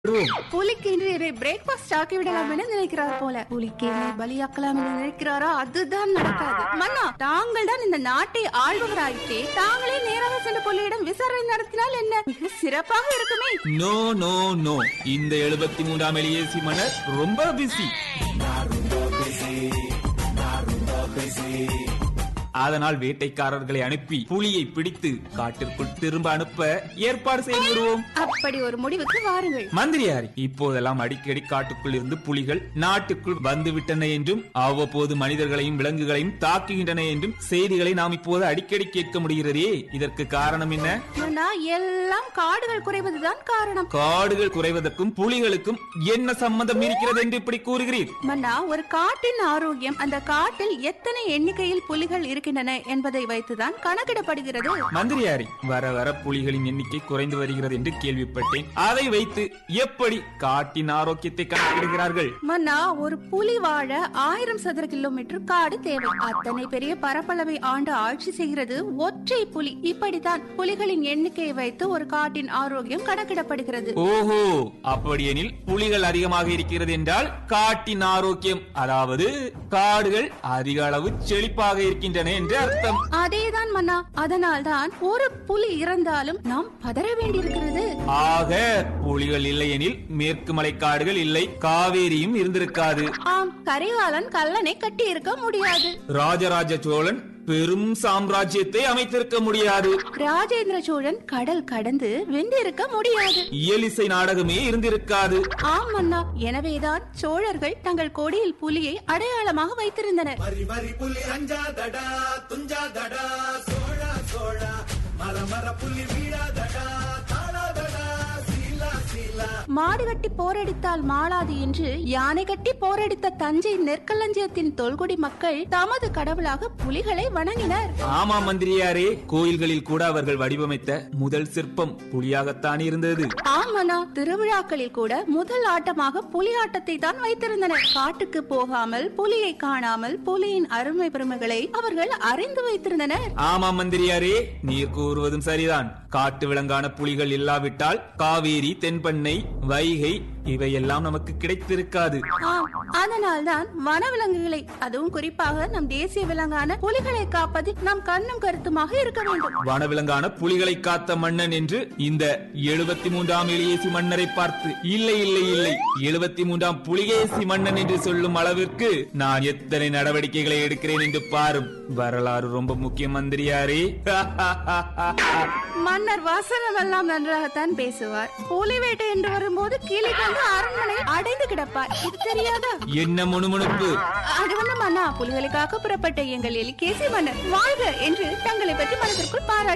புலிக்கு இன்று பிரேக்ஃபாஸ்ட் ஆக்கி விடலாம் என நினைக்கிறார் போல புலிக்கு என்னை பலியாக்கலாம் என நினைக்கிறாரோ அதுதான் நடக்காது மன்னா தாங்கள் தான் இந்த நாட்டை ஆள்பவராயிற்றே தாங்களே நேராக சென்று புலியிடம் விசாரணை நடத்தினால் என்ன மிக சிறப்பாக இருக்குமே நோ நோ நோ இந்த எழுபத்தி மூன்றாம் எலியேசி மன்னர் ரொம்ப பிஸி அதனால் வேட்டைக்காரர்களை அனுப்பி புலியை பிடித்து காட்டிற்குள் திரும்ப அனுப்ப ஏற்பாடு செய்து விடுவோம் அப்படி ஒரு முடிவுக்கு வாருங்கள் மந்திரியாரி இப்போதெல்லாம் அடிக்கடி காட்டுக்குள் இருந்து புலிகள் நாட்டுக்குள் வந்து விட்டன என்றும் அவ்வப்போது மனிதர்களையும் விலங்குகளையும் தாக்குகின்றன என்றும் செய்திகளை நாம் இப்போது அடிக்கடி கேட்க முடிகிறதே இதற்கு காரணம் என்ன மன்னா எல்லாம் காடுகள் குறைவதுதான் காரணம் காடுகள் குறைவதற்கும் புலிகளுக்கும் என்ன சம்பந்தம் இருக்கிறது என்று இப்படி கூறுகிறீர் மன்னா ஒரு காட்டின் ஆரோக்கியம் அந்த காட்டில் எத்தனை எண்ணிக்கையில் புலிகள் இருக்கின்றன என்பதை வைத்துதான் கணக்கிடப்படுகிறது மந்திரியாரி வர வர புலிகளின் எண்ணிக்கை குறைந்து வருகிறது என்று கேள்விப்பட்டேன் அதை வைத்து எப்படி காட்டின் ஆரோக்கியத்தை கணக்கிடுகிறார்கள் மன்னா ஒரு புலி வாழ ஆயிரம் சதுர கிலோமீட்டர் காடு தேவை அத்தனை பெரிய பரப்பளவை ஆண்டு ஆட்சி செய்கிறது ஒற்றை புலி இப்படித்தான் புலிகளின் எண்ணிக்கையை வைத்து ஒரு காட்டின் ஆரோக்கியம் கணக்கிடப்படுகிறது ஓஹோ அப்படியெனில் புலிகள் அதிகமாக இருக்கிறது என்றால் காட்டின் ஆரோக்கியம் அதாவது காடுகள் அதிக அளவு செழிப்பாக இருக்கின்றன என்று அர்த்தம் அதேதான் மன்னா அதனால்தான் ஒரு புலி இறந்தாலும் நாம் பதற வேண்டியிருக்கிறது ஆக புலிகள் இல்லையெனில் மேற்கு மலை காடுகள் இல்லை காவேரியும் இருந்திருக்காது ஆம் கரிகாலன் கல்லனை கட்டி இருக்க முடியாது ராஜராஜ சோழன் பெரும் சாம்ராஜ்யத்தை அமைத்திருக்க முடியாது ராஜேந்திர சோழன் கடல் கடந்து வென்றிருக்க முடியாது இயலிசை நாடகமே இருந்திருக்காது ஆம் மன்னா எனவேதான் சோழர்கள் தங்கள் கொடியில் புலியை அடையாளமாக வைத்திருந்தனர் மரி மரி புலி அஞ்சாதடா துஞ்சாதடா சோழா சோழா மர மர புலி வீழாதடா தாழாதடா சீலா சீலா மாடு கட்டி போரடித்தால் மாளாது என்று யானை கட்டி போரடித்த தஞ்சை நெற்களஞ்சியத்தின் தொல்குடி மக்கள் தமது கடவுளாக புலிகளை வணங்கினர் ஆமா மந்திரியாரே கோயில்களில் கூட அவர்கள் வடிவமைத்த முதல் சிற்பம் புலியாகத்தான் இருந்தது ஆமனா திருவிழாக்களில் கூட முதல் ஆட்டமாக புலி ஆட்டத்தை தான் வைத்திருந்தனர் காட்டுக்கு போகாமல் புலியை காணாமல் புலியின் அருமை பெருமைகளை அவர்கள் அறிந்து வைத்திருந்தனர் ஆமா மந்திரியாரே நீர் கூறுவதும் சரிதான் காட்டு விலங்கான புலிகள் இல்லாவிட்டால் காவேரி தென்பண்ணை வைகை இவையெல்லாம் நமக்கு கிடைத்திருக்காது ஆம் அதனால்தான் வனவிலங்குகளை அதுவும் குறிப்பாக நம் தேசிய விலங்கான புலிகளை காப்பதில் நாம் கண்ணும் கருத்துமாக இருக்க வேண்டும் வனவிலங்கான புலிகளை காத்த மன்னன் என்று இந்த எழுபத்தி மூன்றாம் எலியேசி மன்னரை பார்த்து இல்லை இல்லை இல்லை எழுபத்தி மூன்றாம் புலிகேசி மன்னன் என்று சொல்லும் அளவிற்கு நான் எத்தனை நடவடிக்கைகளை எடுக்கிறேன் என்று பாரும் வரலாறு ரொம்ப முக்கிய மந்திரியாரே மன்னர் வசனம் எல்லாம் நன்றாகத்தான் பேசுவார் புலி வேட்டை என்று வரும்போது கீழே கொண்டு அரண்மனை அடைந்து கிடப்பார் இது தெரியாதா என்ன முணுமுணுப்பு அது வந்து மன்னா புலிகளுக்காக புறப்பட்ட எங்கள் எலிகேசி மன்னர் வாழ்க என்று தங்களை பற்றி மனதிற்குள் பாராட்டு